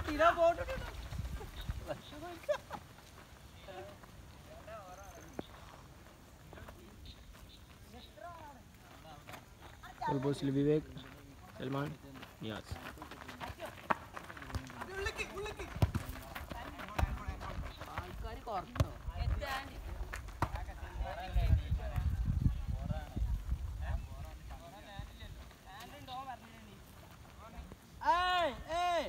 കിട്ടിയില്ല pot goal പോസ്റ്റിൽ വിവേക് സൽമാൻ നിയാസ് ആൾക്കാർ കുറഞ്ഞോ ഏയ് ഏയ്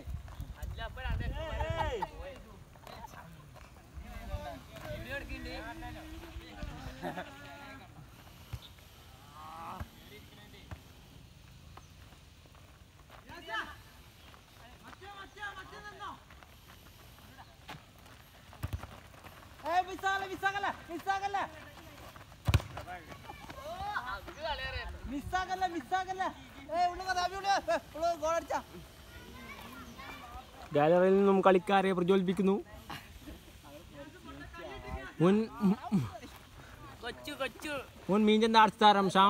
ഏയ് മിസ്സാകല്ല മിസ്സാകല്ല മിസ്സാകല്ല മിസ്സാകല്ല മിസ്സാകല്ല ഏയ് ഉള്ളു കഥ ഉള്ളു ഉള്ളു ഗോൾ അടിച്ചാ ഗാലറിയിൽ നിന്നും കളിക്കാരെ പ്രജ്വലിപ്പിക്കുന്നു മുൻ കൊച്ചു കൊച്ചു മുൻ മീഞ്ചന്ത ആർട്സ് താരം ഷാം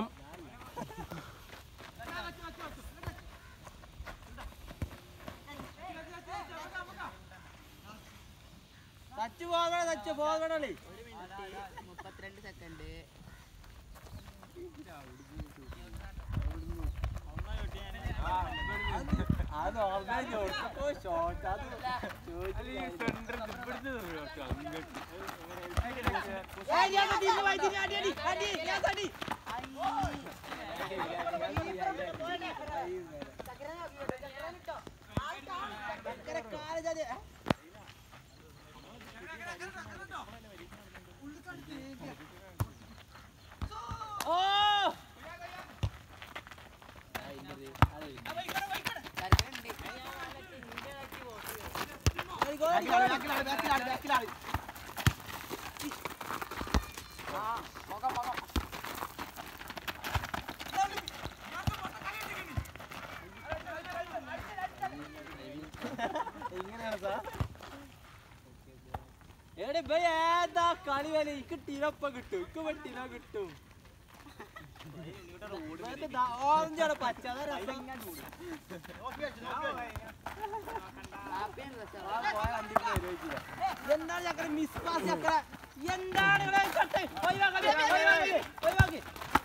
തച്ചു പോകണ തച്ചു പോകണേ മുപ്പത്തിരണ്ട് സെക്കൻഡ് അത് ഓർമ്മ ഷോട്ട് അത് ഓ എങ്ങനെയാണ് സാർ എവിടെ ബൈ ഏതാ കളി വേല ഇക്ക് ടീനൊപ്പ കിട്ടും ഇക്ക് വെട്ടിനോ കിട്ടും ഓറഞ്ച് ആണ് പച്ച അതാ രസം എന്താണ് ചക്കര മിസ് പാസ് ചക്കര എന്താണ് ഇവിടെ കട്ട് ഒഴിവാക്കി ഒഴിവാക്കി ഒഴിവാക്കി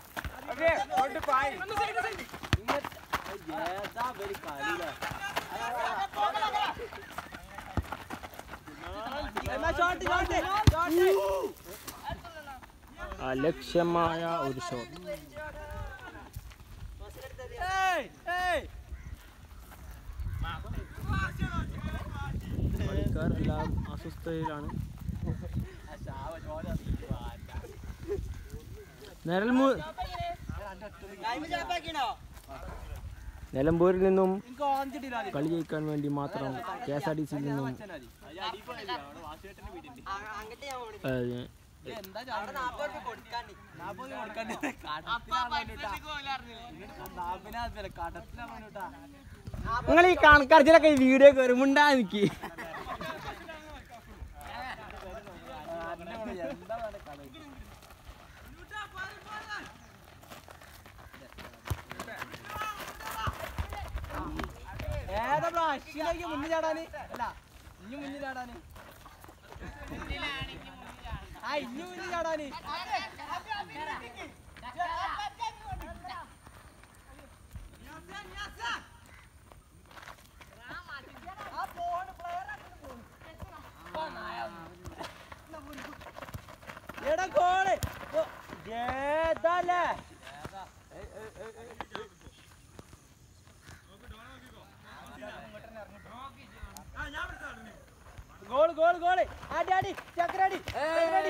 ഏതാ ഒരു കളിയില്ല എന്നാ ഷോട്ട് ഷോട്ട് ഷോട്ട് അലക്ഷ്യമായ ഒരു ഷോട്ട് ഏയ് ഏയ് കളിക്കാർ എല്ലാം അസ്വസ്ഥതയിലാണ് നിലമ്പൂർ ടൈം ചാപ്പാക്കിണോ നിലമ്പൂരിൽ നിന്നും എനിക്ക് ഓഞ്ചിട്ടില്ല കളി ജയിക്കാൻ വേണ്ടി മാത്രം കെ എസ് ആർ ടി സിയിൽ നിന്നും ഏഹ്, എന്താ നാപ്പത് കൊടുക്കാണ്ട് നാപ്പത് കൊടുക്കാണ്ട് കടത്തിലാണ് കടത്തിലാണ് കേട്ടാ നിങ്ങൾ ഈ കണക്കടച്ചിലൊക്കെ ഈ വീഡിയോ കയറുമുണ്ടാ എനിക്ക് എന്താ കട ഏതാ ബ്രോ അശ്വിനൊക്കെ മുന്നിൽ ചാടാന് അല്ല ഇനി മുന്നിൽ ചാടാന് ആ ഇനി മുന്നിൽ ചാടാന് എടാ ഗോള് ഓ, ഏതാല്ലേ ഗോൾ ഗോൾ ഗോൾ അടി അടി ചക്രടി ചക്രടി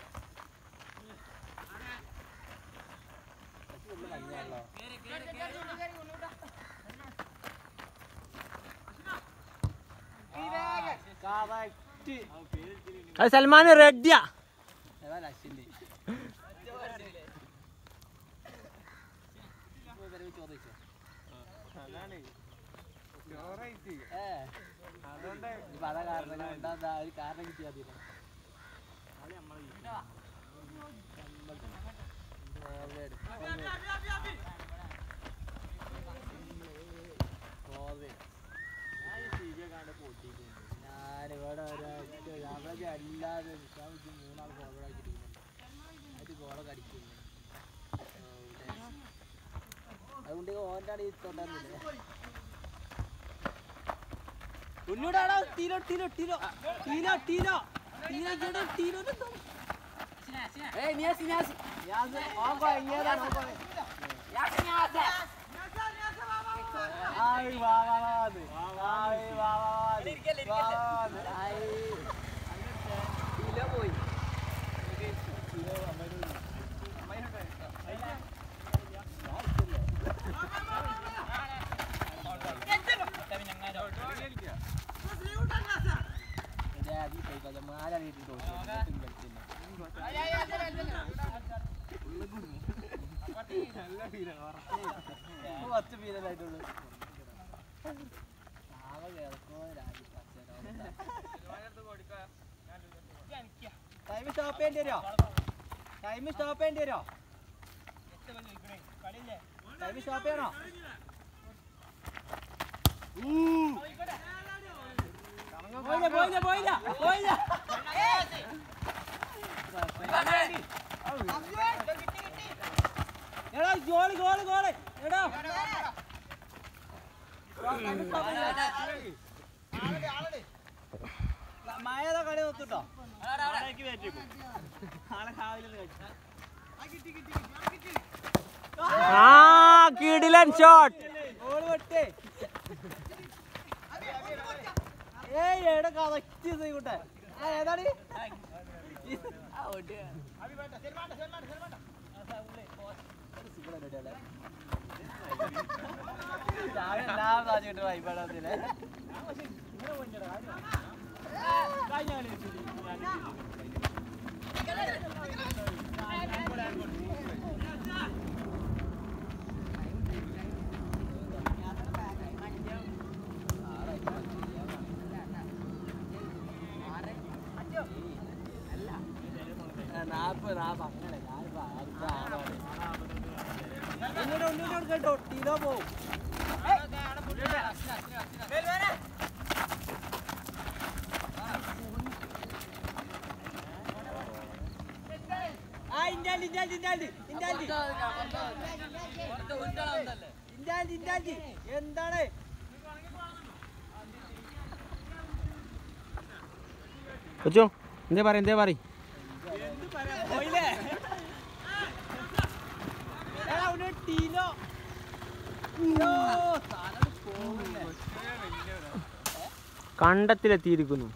കറക്റ്റ് അത് സൽമാൻ റെഡിയാ ഏതാ ലക്ഷ്യന്റെ ഏ ഇപ്പൊ അതാ കാരണം എന്താ ഒരു കാരണം കിട്ടിയാ മതി ഫോർവേഡ് അല്ലാതെ മൂന്നാൾ ഫോർവേഡ് ആക്കി അത് ഗോളൊക്കെ അടിക്കുന്നു അതുകൊണ്ട് ഓൻ്റെ ആണ് ഇത്തോണ്ടാന്നില്ല ഉന്നോടാണോ ടീലോ ടീലോ ടീലോ ടീലോ ടീലോ ടീലോ ചേട്ടാ ടീലോ ഏയ് നിയാസി നിയാസി നിയാസ് ഓൻ കൊയങ്ങിയതാണ് ഓൻ കൊയ ആയ് വാ വാ വാ അത്. ആയ് വാ വാ വാ അത്. വാ വാ വാ അത്. ആയ്. ടീലോ പോയി കുറച്ച് പീരലായിട്ടുള്ളൂ ടൈം സ്റ്റോപ്പ് ചെയ്യേണ്ടി വരുമോ ടൈം സ്റ്റോപ്പ് ചെയ്യേണ്ടി വരുമോ ടൈം സ്റ്റോപ്പ് ചെയ്യണോ പോയില്ല പോയില്ല പോയില്ല പോയില്ല എടാ ഗോള് ഗോള് ഗോള് എടാ മഴയുടെ കളി ഒത്തുട്ടോ ആ കിടിലൻ ഷോട്ട് ഗോള് വെട്ടേ ഏയ് എവിടെ കറക്റ്റ് ചെയ്തോട്ടെ ഏതാണ് എല്ലാം സാധിച്ചിട്ട് വൈബാടാത്തില്ലേ നാപ്പ് നാപ്പ് അങ്ങനെ ഞാനിപ്പോ ആദ്യത്തെ ആളാണ് ഒന്നുകൂടെ ഒന്നുകൂടെ കേട്ടോ ടീലോ പോവും ആ ഇൻഡാലി ഇൻഡാലി ഇൻഡാലി ഇൻഡാലി ഇൻഡാലി ഇൻഡാലി എന്താണ് കൊച്ചോ എന്തേ പറ എന്തേ പറ പോയില്ലേ എടാ ഒരു ടീലോ ഓ, തലട് പോവില്ലേ കണ്ടത്തിലെത്തിയിരിക്കുന്നു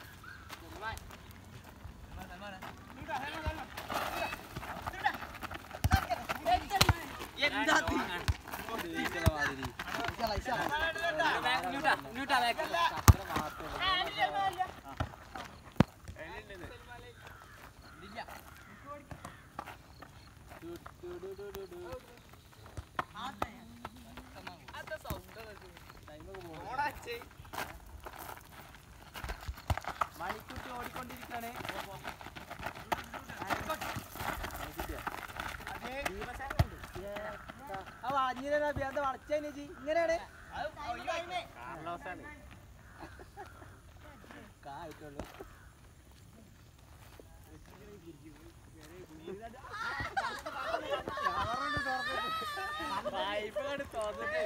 മണിക്കൂട്ടി ഓടിക്കൊണ്ടിരിക്കണേ ആ വാഞ്ഞിനെ എന്താ വളച്ചതിനെ ജി ഇങ്ങനെയാണ് കായിട്ടുള്ളൂ പൈപ്പ് കണ്ട് തുറന്നിട്ട്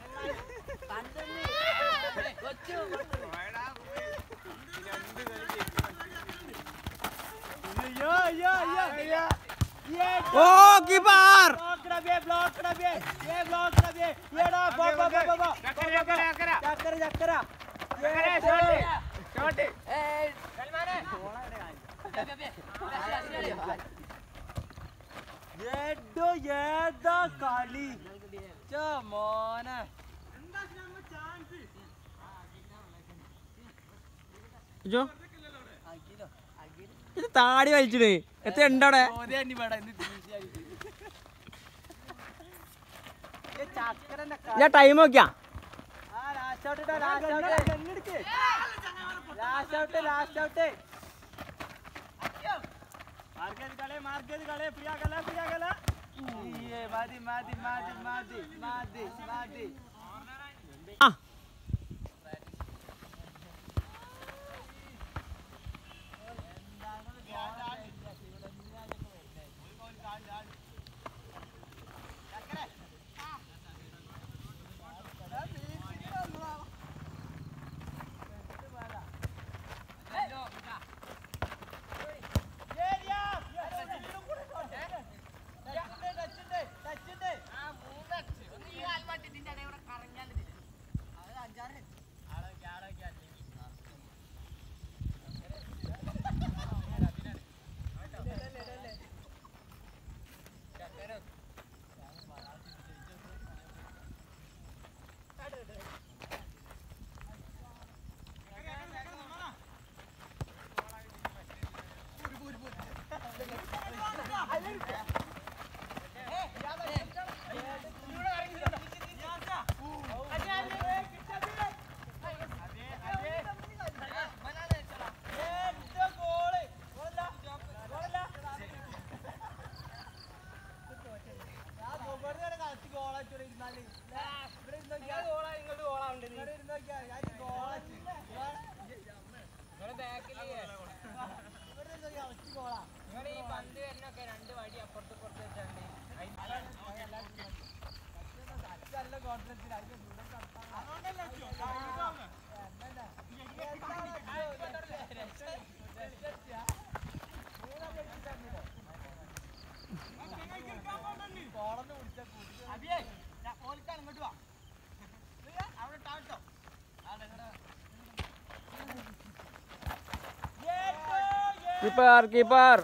അയ്യോ അയ്യോ അയ്യോ ये ഓ കീപ്പർ ब्लॉक कर बे ब्लॉक कर बे ये ब्लॉक कर बे ये डा बा बा बा बा चक्कर चक्कर चक्कर चक्कर ये शॉट शॉट ए सलमान ഏടോ ഏതാ കളി ചോ മോനെ കൊച്ചോ ഇത് താടി വലിച്ചിട് എത്ര ഉണ്ടവിടെ ചക്കരന്റെ ഞാൻ ടൈം നോക്കിയാ last out last out last out last out market കളെ മാർക്കറ്റ് കളെ പ്രിയ കല പ്രിയ കല മതി മതി മതി മതി മതി മതി ആ നിങ്ങൾ ഈ പന്ത് വരുന്നൊക്കെ രണ്ട് വടി അപ്പുറത്ത് ഇപ്പുറത്ത് വെച്ചാണ്ട് കീപ്പർ കീപ്പർ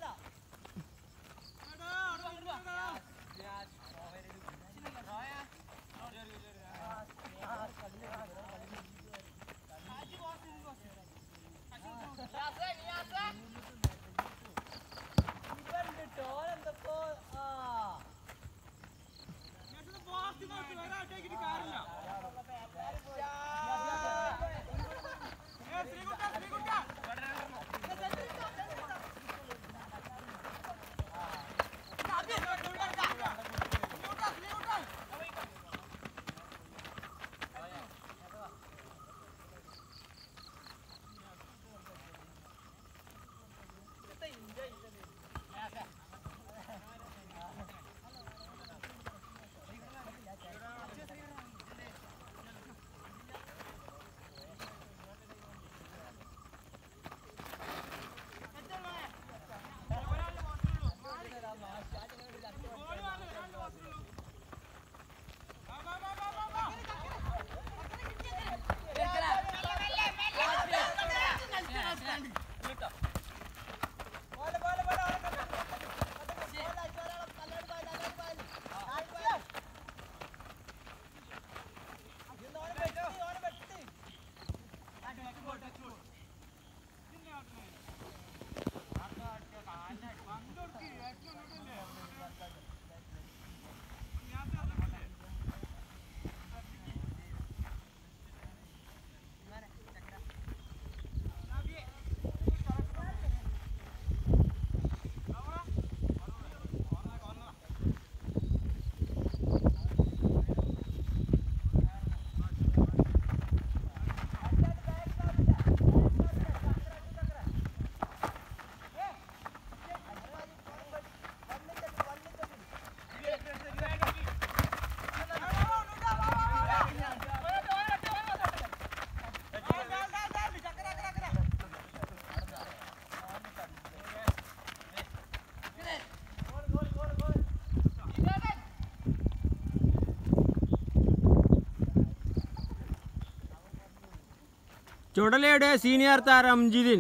ചുടലയുടെ സീനിയർ താരം ജിതിൻ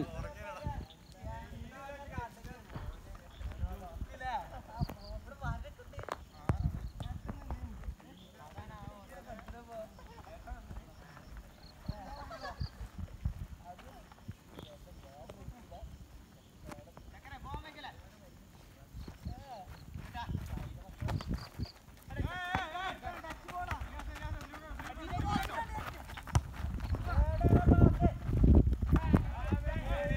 Hey,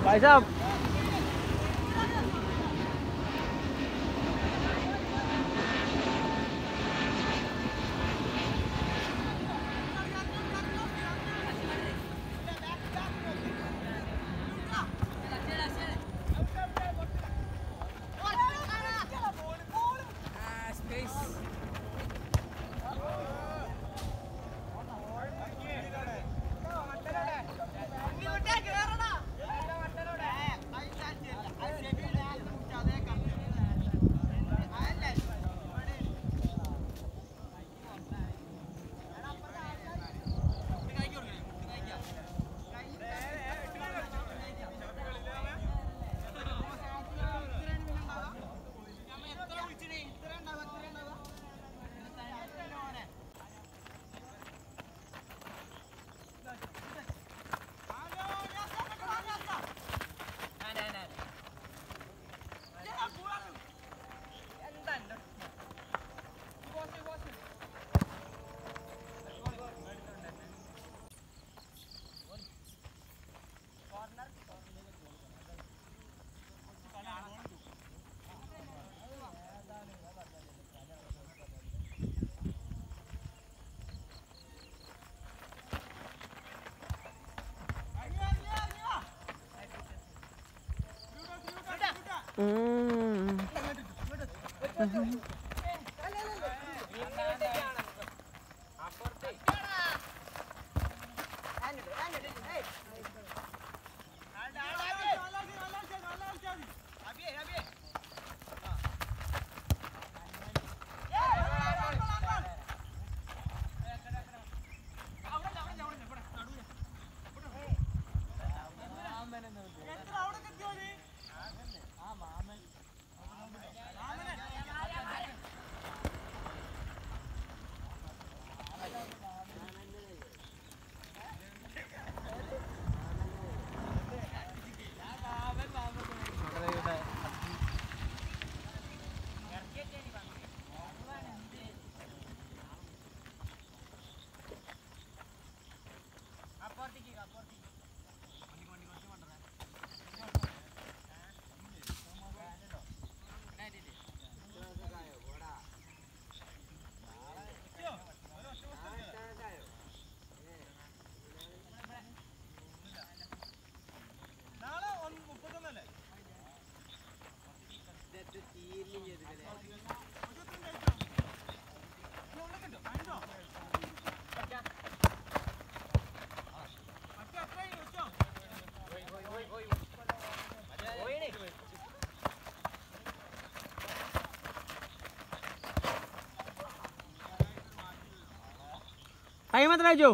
भाई साहब ടൈം എത്ര അയച്ചോ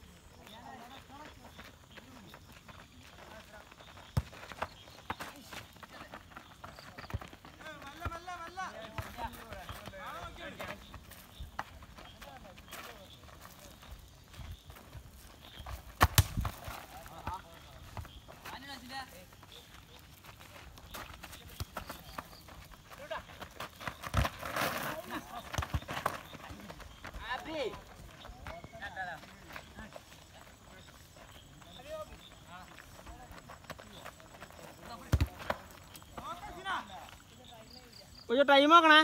ഒരു ടൈം നോക്കണേ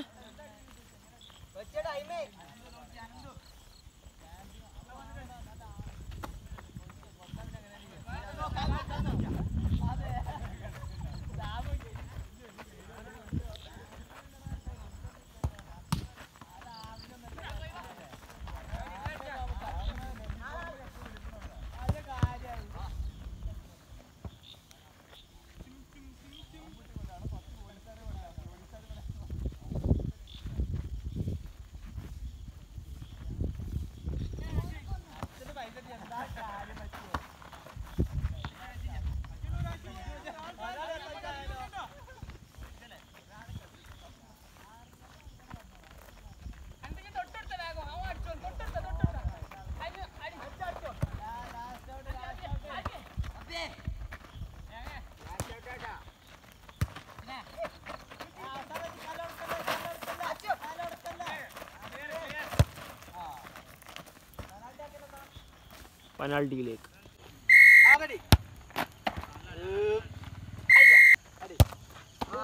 പെനാൾട്ടിയിലേക്ക്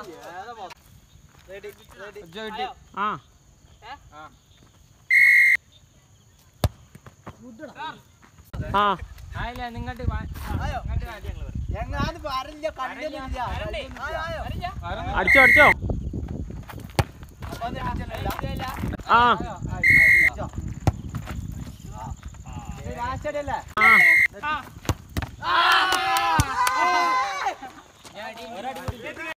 ആ ആ ആയില്ല നിങ്ങട്ട് എങ്ങാന്ന് പറഞ്ഞില്ല കണ്ടില്ല അടിച്ചോ അടിച്ചോ ആ രാശടിയല്ലേ ആ ഞാൻ